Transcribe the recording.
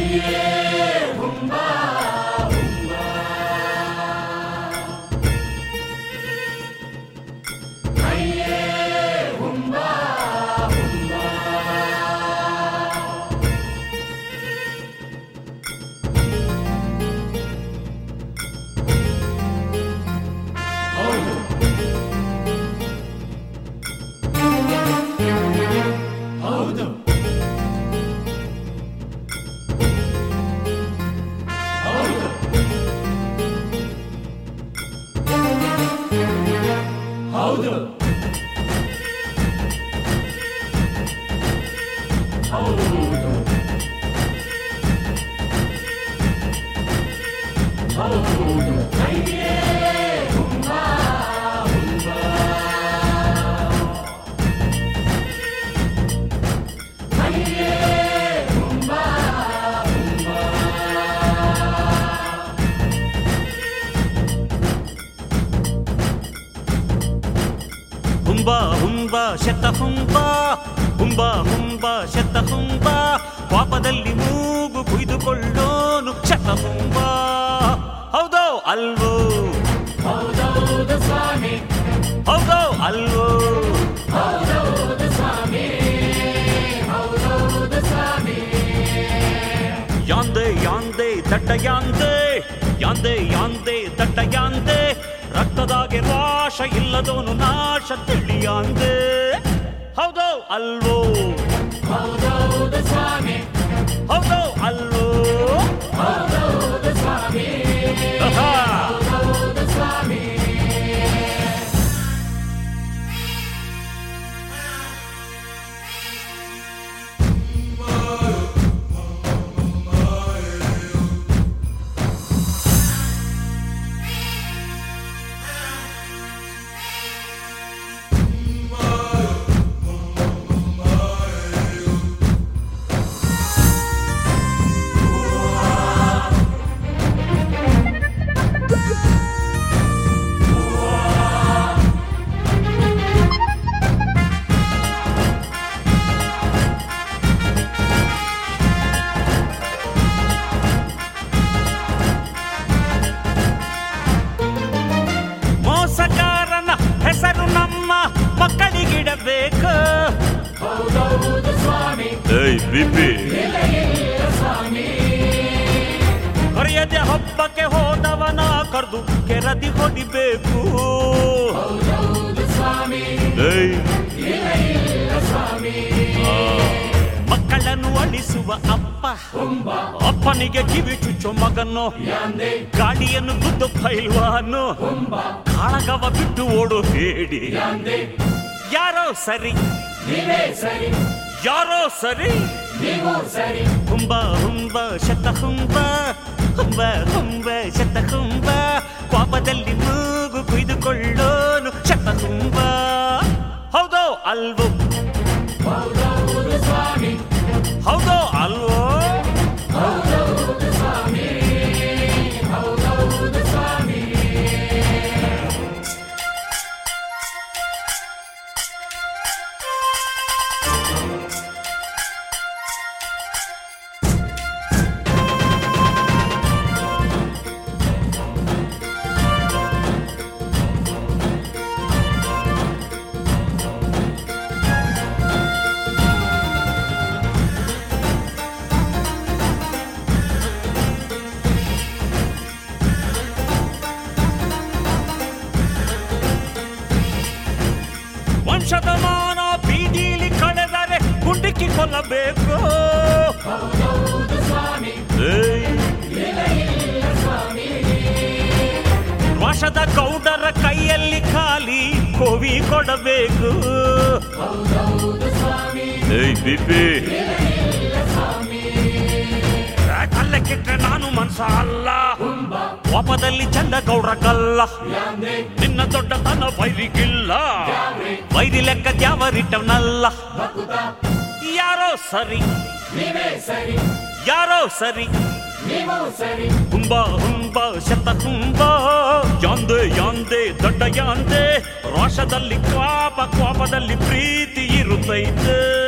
ಹುಂಬ ಹುಂಬ ಶತ ಹುಂಬ ಹುಂಬ ಹುಂಬ ಶತ ಹುಂಬ ಪಾಪದಲ್ಲಿ ಮೂಗು ಕುಯ್ದುಕೊಳ್ಳೋನು ಶತ ಹುಂಬ ಹೌದೋ ಅಲ್ವೋ ಹೌದೌದು ಸ್ವಾಮಿ ಹೌದೋ ಅಲ್ವೋ ಹೌದೌದು ಸ್ವಾಮಿ ಹೌದೌದು ಸ್ವಾಮಿ ಯಾಂದೆ ಯಾಂದೆ ದಟ್ಟ ಯಾಂದೆ ಯಾಂದೆ ಯಾಂದೆ ದಟ್ಟ ಯಾಂದೆ ರಕ್ತದಾಗೆ ರಾಶ ಇಲ್ಲದೋನು ನಾಶ ತಿಳಿಯಾಂದೆ ಹೌದೋ ಅಲ್ವೋ ಹೌದೌದು ಸ್ವಾಮಿ ಹೌದೋ ಅಲ್ವೋ ಹೌದೌದು ಸ್ವಾಮಿ ಆಹಾ. ಹೌದೌದು ಸ್ವಾಮಿ ಮೋಸಗಾರನ ಹೆಸರು ನಮ್ಮ ಮಕ್ಕಳಿಗಿಡಬೇಕು ಹೌದೌದು ಸ್ವಾಮಿ ಏಯ್ ಬಿಪಿ ಇಲ್ಲ ಇಲ್ಲ ಸ್ವಾಮಿ ಕರೆಯದೆ ಹಬ್ಬಕ್ಕೆ ಹೋದವನ ಕರೆದು ಕೆರದಿ ಹೊಡಿಬೇಕು ಹೌದೌದು ಸ್ವಾಮಿ ಏಯ್ ಇಲ್ಲ ಇಲ್ಲ ಸ್ವಾಮಿ ಮಕ್ಕಳನ್ನು ಅಳಿಸುವ ಅಪ್ಪ ಹುಂಬ ಅಪ್ಪನಿಗೆ ಕಿವಿ ಚುಚ್ಚೋ ಮಗನ್ನು ಯಾಂದೆ ಗಾಡಿಯನ್ನು ಗುದ್ದು ಪೈಲ್ವಾನು ಹುಂಬ ಕಾಳಗವ ಬಿಟ್ಟು ಓಡು ಹೇಳಿ ಯಾಂದೆ ಯಾರೋ ಸರಿ ನೀವೇ ಸರಿ ಯಾರೋ ಸರಿ ನೀವು ಸರಿ ಹುಂಬ ಹುಂಬ ಶತ ಹುಂಬ ಹುಂಬ ಹುಂಬ ಶತ ಹುಂಬ ಪಾಪದಲ್ಲಿ ಮೂಗು ಕುಯ್ದುಕೊಳ್ಳೋನು ಶತ ಹುಂಬ ಹೌದೋ ಅಲ್ವೋ ಹೌದೌದು ಸ್ವಾಮಿ ಹೌದೋ ಅಲ್ವೋ ಹೌದೌದು ಸ್ವಾಮಿ ಹೌದೌದು ಸ್ವಾಮಿ ವಂಶತಮಾನ ಬೀದಿಲಿ ಕಳೆದರೆ ಗುಂಡಿಕ್ಕಿ ಕೊಲ್ಲಬೇಕು ಹೌದೌದು ಸ್ವಾಮಿ ಏಯ್, ಇಲ್ಲ ಇಲ್ಲ ಸ್ವಾಮಿ ವಶದ ಗೌಡರ ಕೈಯಲ್ಲಿ ಖಾಲಿ ಕೋವಿ ಕೊಡಬೇಕು ಹೌದೌದು ಸ್ವಾಮಿ ಏಯ್ ಬಿಪಿ ಇಲ್ಲ ಇಲ್ಲ ಸ್ವಾಮಿ ಕಲ್ಲಕ್ಕಿಟ್ರೆ ನಾನು ಮನ್ಸ ಅಲ್ಲ ಹುಂಬ ಕೋಪದಲ್ಲಿ ಚಂದ ಗೌಡ್ರ ಕಲ್ಲ ಯಾಂದೆ ನಿನ್ನ ದೊಡ್ಡತನ ವೈರಿಗಿಲ್ಲ ಯಾವ್ರಿ ವೈರಿ ಲೆಕ್ಕ ದ್ಯಾವರಿಟ್ಟವನಲ್ಲ ಭಕುತ ಯಾರೋ ಸರಿ ನೀವೇ ಸರಿ ಯಾರೋ ಸರಿ ನೀವು ಸರಿ ಹುಂಬ ಹುಂಬ ಶತ ಹುಂಬ ಯಾಂದೆ ಯಾಂದೆ ದೊಡ್ಡ ಯಾಂದೆ ರೋಷದಲ್ಲಿ ಕ್ವಾಪ ಕ್ವಾಪದಲ್ಲಿ ಪ್ರೀತಿ ಇರುತ್ತೈತೆ